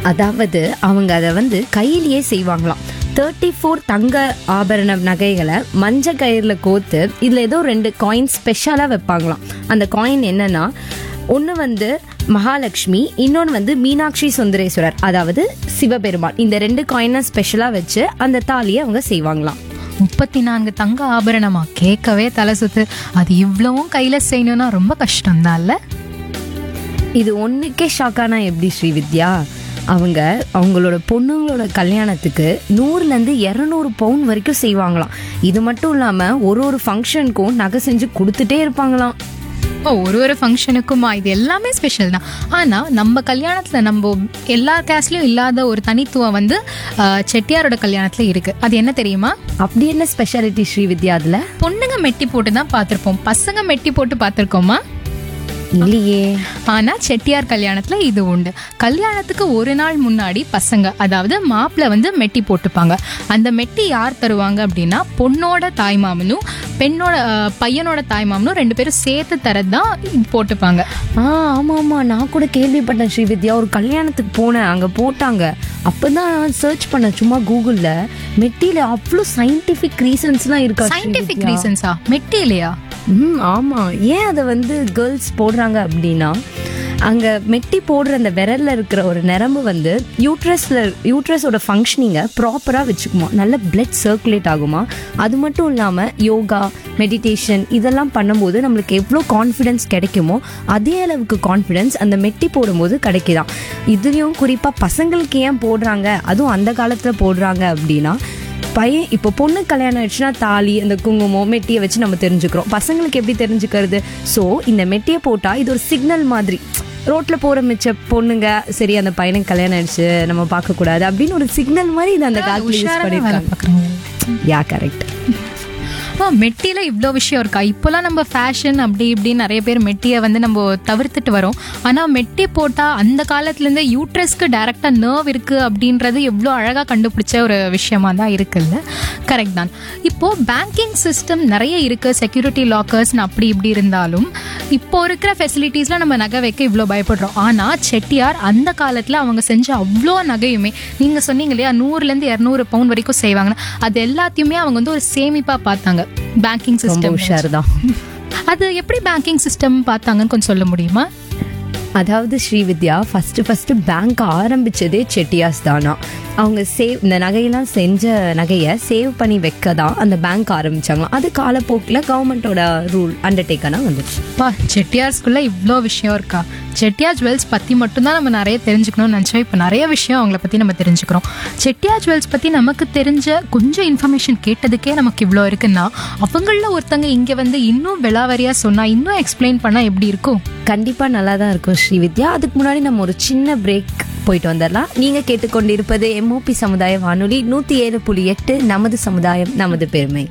அதாவது அவங்க அதை வந்து கையிலேயே செய்வாங்களாம் தேர்ட்டி ஃபோர் தங்க ஆபரண நகைகளை மஞ்சள் கயிறில் கோத்து இதில் ஏதோ ரெண்டு காயின் ஸ்பெஷலாக வைப்பாங்களாம் அந்த காயின் என்னன்னா ஒன்று வந்து மகாலட்சுமி இன்னொன்று வந்து மீனாட்சி சுந்தரேஸ்வரர் அதாவது சிவபெருமான் இந்த ரெண்டு காயினை ஸ்பெஷலாக வச்சு அந்த தாலியை அவங்க செய்வாங்களாம் முப்பத்தி நான்கு தங்க ஆபரணமா கேட்கவே தலை சுத்து அது இவ்வளவும் கையில செய்யணும்னா ரொம்ப கஷ்டம்தான்ல இது ஒன்றுக்கே ஷாக்கானா எப்படி ஸ்ரீவித்யா அவங்க அவங்களோட பொண்ணுங்களோட கல்யாணத்துக்கு நூறுலேருந்து இரநூறு பவுன் வரைக்கும் செய்வாங்களாம் இது மட்டும் இல்லாமல் ஒரு ஒரு ஃபங்க்ஷனுக்கும் நகை செஞ்சு கொடுத்துட்டே இருப்பாங்களாம் ஓ ஒரு ஒரு ஃபங்க்ஷனுக்குமா இது எல்லாமே ஸ்பெஷல் தான் ஆனா நம்ம கல்யாணத்துல நம்ம எல்லா கேஸ்லயும் இல்லாத ஒரு தனித்துவம் வந்து ஆஹ், செட்டியாரோட கல்யாணத்துல இருக்கு அது என்ன தெரியுமா அப்படி என்ன ஸ்பெஷாலிட்டி ஸ்ரீவித்யா அதில் பொண்ணுங்க மெட்டி போட்டு தான் பார்த்திருப்போம் பசங்க மெட்டி போட்டு பார்த்திருக்கோமா இல்லையே ஆனா செட்டியார் கல்யாணத்துல இது உண்டு கல்யாணத்துக்கு ஒரு நாள் முன்னாடி பசங்க அதாவது மாப்பிள்ளை வந்து மெட்டி போட்டுப்பாங்க அந்த மெட்டி யார் தருவாங்க அப்படின்னா பொண்ணோட தாய்மாமனும் பெண்ணோட அஹ், பையனோட தாய்மாமனும் ரெண்டு பேரும் சேர்த்து தரதான் போட்டுப்பாங்க ஆ ஆமாம் ஆமாம் நான் கூட கேள்விப்பட்டேன் ஸ்ரீவித்யா ஒரு கல்யாணத்துக்கு போனேன் அங்கே போட்டாங்க அப்போ தான் சர்ச் பண்ணேன் சும்மா கூகுளில் மெட்டியில் அவ்வளோ சயின்டிஃபிக் ரீசன்ஸ்லாம் இருக்கா சயின்டிபிக் ஸ்ரீவித்யா? ரீசன்ஸா மெட்டி இல்லையா ம் ஆமாம் ஏன் அதை வந்து கேர்ள்ஸ் போடுறாங்க அப்படின்னா அங்கே மெட்டி போடுற அந்த விரல்ல இருக்கிற ஒரு நரம்பு வந்து யூட்ரஸில் யூட்ரஸோட ஃபங்க்ஷனிங்கை ப்ராப்பராக வச்சுக்குமா நல்ல பிளட் சர்க்குலேட் ஆகுமா அது மட்டும் இல்லாமல் யோகா மெடிடேஷன் இதெல்லாம் பண்ணும்போது நம்மளுக்கு எவ்வளோ கான்ஃபிடென்ஸ் கிடைக்குமோ அதே அளவுக்கு கான்ஃபிடென்ஸ் அந்த மெட்டி போடும்போது கிடைக்குதாம் இதுலேயும் குறிப்பாக பசங்களுக்கு ஏன் போடுறாங்க அதுவும் அந்த காலத்தில் போடுறாங்க அப்படின்னா பையன் இப்போ பொண்ணு கல்யாணம் ஆயிடுச்சுன்னா தாலி அந்த குங்குமம் மெட்டியை வச்சு நம்ம தெரிஞ்சுக்கிறோம் பசங்களுக்கு எப்படி தெரிஞ்சுக்கிறது ஸோ இந்த மெட்டியை போட்டால் இது ஒரு சிக்னல் மாதிரி ரோட்ல போற மிச்ச பொண்ணுங்க சரி அந்த பையனுக்கு கல்யாணம் ஆயிடுச்சு நம்ம பார்க்க கூடாது அப்படின்னு ஒரு சிக்னல் மாதிரி இது அந்த காலத்துல யூஸ் உஷாரான வேலை பண்ணிருக்காங்க பார்க்குறாங்க யா கரெக்ட் ஆ மெட்டியில இவ்வளோ விஷயம் இருக்கா இப்போலாம் நம்ம ஃபேஷன் அப்படி இப்படின்னு நிறைய பேர் மெட்டியை வந்து நம்ம தவிர்த்துட்டு வரோம் ஆனால் மெட்டி போட்டால் அந்த காலத்துலேருந்து யூட்ரஸ்க்கு டைரக்டாக நர்வ் இருக்குது அப்படின்றது எவ்வளோ அழகாக கண்டுபிடிச்ச ஒரு விஷயமா தான் இருக்குல்ல கரெக்ட் தான் இப்போது பேங்கிங் சிஸ்டம் நிறைய இருக்குது செக்யூரிட்டி லாக்கர்ஸ்னு அப்படி இப்படி இருந்தாலும் இப்போ இருக்கிற ஃபெசிலிட்டிஸ்லாம் நம்ம நகை வைக்க இவ்வளோ பயப்படுறோம் ஆனால் செட்டியார் அந்த காலத்தில் அவங்க செஞ்ச அவ்வளோ நகையுமே நீங்கள் சொன்னீங்க இல்லையா நூறுலேருந்து இரநூறு பவுன் வரைக்கும் செய்வாங்கன்னு அது எல்லாத்தையுமே அவங்க வந்து ஒரு சேமிப்பாக பார்த்தாங்க பேங்கிங் ரொம்ப சிஸ்டம் உஷார் தான் அது எப்படி பேங்கிங் சிஸ்டம் பார்த்தாங்கன்னு கொஞ்சம் சொல்ல முடியுமா அதாவது ஸ்ரீவித்யா ஃபர்ஸ்ட் ஃபர்ஸ்ட் பேங்க் ஆரம்பிச்சதே செட்டியாஸ் தானா அவங்க சேவ் இந்த நகையெல்லாம் செஞ்ச நகையை சேவ் பண்ணி வைக்க தான் அந்த பேங்க் ஆரம்பிச்சாங்களாம் அது காலப்போக்கில் கவர்மெண்ட்டோட ரூல் அண்டர்டேக்கனா வந்துச்சு பா செட்டியார்ஸ்குள்ள இவ்வளோ விஷயம் இருக்கா செட்டியார் ஜுவல்ஸ் பற்றி மட்டும்தான் நம்ம நிறைய தெரிஞ்சுக்கணும்னு நினச்சோம் இப்போ நிறைய விஷயம் அவங்கள பற்றி நம்ம தெரிஞ்சுக்கிறோம் செட்டியார் ஜுவல்ஸ் பற்றி நமக்கு தெரிஞ்ச கொஞ்சம் இன்ஃபர்மேஷன் கேட்டதுக்கே நமக்கு இவ்வளோ இருக்குன்னா அவங்கள ஒருத்தங்க இங்கே வந்து இன்னும் விலாவரியாக சொன்னால் இன்னும் எக்ஸ்பிளைன் பண்ணால் எப்படி இருக்கும் கண்டிப்பா நல்லா தான் இருக்கும் ஸ்ரீவித்யா அதுக்கு முன்னாடி நம்ம ஒரு சின்ன பிரேக் போயிட்டு வந்துடலாம் நீங்க கேட்டுக்கொண்டிருப்பது எம்ஓபி சமுதாய வானொலி நூத்தி ஏழு புள்ளி எட்டு நமது சமுதாயம் நமது பெருமை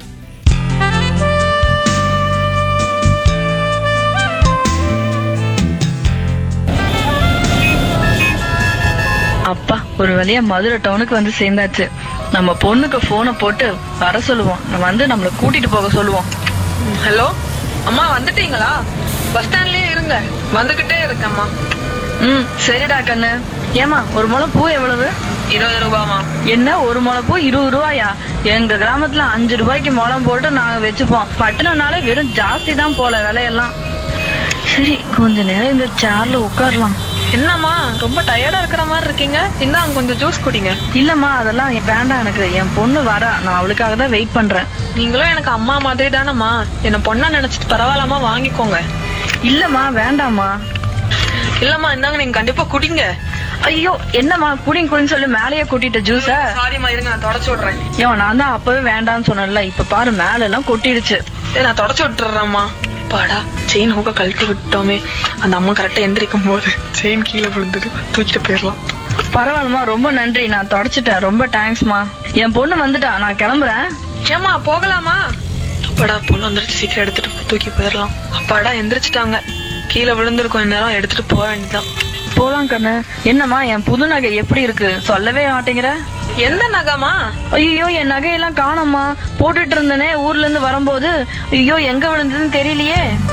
அப்பா ஒரு வழியா மதுரை டவுனுக்கு வந்து சேர்ந்தாச்சு நம்ம பொண்ணுக்கு போனை போட்டு வர சொல்லுவோம் நம்ம வந்து நம்மள கூட்டிட்டு போக சொல்லுவோம் ஹலோ அம்மா வந்துட்டீங்களா பஸ் ஸ்டாண்ட்லயே இருங்க வந்துகிட்டே இருக்கேம்மா ம் சரிடா கண்ணு ஏமா ஒரு முளை பூ எவ்வளவு இருபது ரூபாமா என்ன ஒரு முளை பூ இருபது ரூபாயா எங்க கிராமத்துல அஞ்சு ரூபாய்க்கு முளம் போட்டு நாங்க வச்சுப்போம் பட்டணம்னால வெறும் ஜாஸ்தி தான் போல விலையெல்லாம் சரி கொஞ்ச நேரம் இந்த சேர்ல உட்காரலாம் என்னம்மா ரொம்ப டயர்டா இருக்கிற மாதிரி இருக்கீங்க இந்தாங்க கொஞ்சம் ஜூஸ் குடிங்க இல்லம்மா அதெல்லாம் வேண்டாம் எனக்கு என் பொண்ணு வரா நான் அவளுக்காக தான் வெயிட் பண்றேன் நீங்களும் எனக்கு அம்மா மாதிரி தானம்மா என்ன பொண்ணா நினைச்சிட்டு பரவாயில்லாம வாங்கிக்கோங்க இல்லம்மா வேண்டாம்மா இல்லம்மா இந்தாங்க நீங்க கண்டிப்பா குடிங்க ஐயோ என்னம்மா குடிங்க குடின்னு சொல்லி மேலேயே கூட்டிட்ட ஜூஸ சாரிம்மா இருங்க நான் தொடச்சு விடுறேன் ஏன் நான் தான் அப்பவே வேண்டாம்னு சொன்னேன்ல இப்ப பாரு மேல எல்லாம் கொட்டிடுச்சு சரி நான் தொடச்சு விட்டுறேம்மா பாடா செயின் ஹூக்க கழட்டி விட்டோமே அந்த அம்மா கரெக்டா எந்திரிக்கும் போது செயின் கீழே விழுந்துட்டு தூக்கிட்டு போயிடலாம் பரவாயில்லம்மா ரொம்ப நன்றி நான் தொடச்சிட்டேன் ரொம்ப தேங்க்ஸ்மா என் பொண்ணு வந்துட்டா நான் கிளம்புறேன் ஏமா போகலாமா அப்பாடா பொண்ணு வந்துருச்சு சீக்கிரம் எடுத்துட்டு போ- தூக்கி போயிடலாம் அப்பாடா எந்திரிச்சிட்டாங்க கீழே விழுந்திருக்கும் இந்நேரம் எடுத்துட்டு போக வேண்டியதான் போலாம் கண்ணு என்னம்மா என் புது நகை எப்படி இருக்கு சொல்லவே மாட்டேங்கிற எந்த நகைமா ஐயோ என் நகையெல்லாம் காணோம்மா போட்டுட்டு இருந்தனே ஊர்ல இருந்து வரும்போது ஐயோ எங்க விழுந்ததுன்னு தெரியலையே